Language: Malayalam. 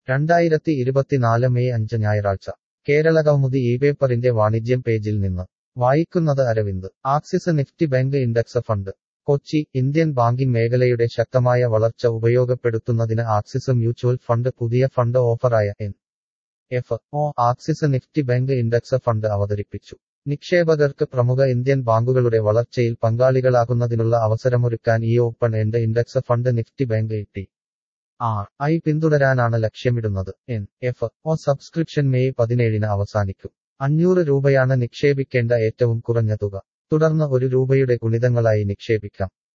രണ്ടായിരത്തി ഇരുപത്തിനാല് മെയ് അഞ്ച് ഞായറാഴ്ച കേരളകൗമുദി ഈ പേപ്പറിന്റെ വാണിജ്യം പേജിൽ നിന്ന് വായിക്കുന്നത് Aravind Axis Nifty bank index fund Kochi Indian banking മേഖലയുടെ ശക്തമായ വളർച്ച ഉപയോഗപ്പെടുത്തുന്നതിന് ആക്സിസ് മ്യൂച്വൽ ഫണ്ട് പുതിയ ഫണ്ട് ഓഫറായ N F O Axis Nifty bank index fund അവതരിപ്പിച്ചു നിക്ഷേപകർക്ക് പ്രമുഖ ഇന്ത്യൻ ബാങ്കുകളുടെ വളർച്ചയിൽ പങ്കാളികളാകുന്നതിനുള്ള അവസരമൊരുക്കാൻ ഈ open end index fund Nifty bank T R I പിന്തുടരാനാണ് ലക്ഷ്യമിടുന്നത് N F O subscription May പതിനേഴിന് അവസാനിക്കും അഞ്ഞൂറ് രൂപയാണ് നിക്ഷേപിക്കേണ്ട ഏറ്റവും കുറഞ്ഞ തുക തുടർന്ന് ഒരു രൂപയുടെ ഗുണിതങ്ങളായി നിക്ഷേപിക്കാം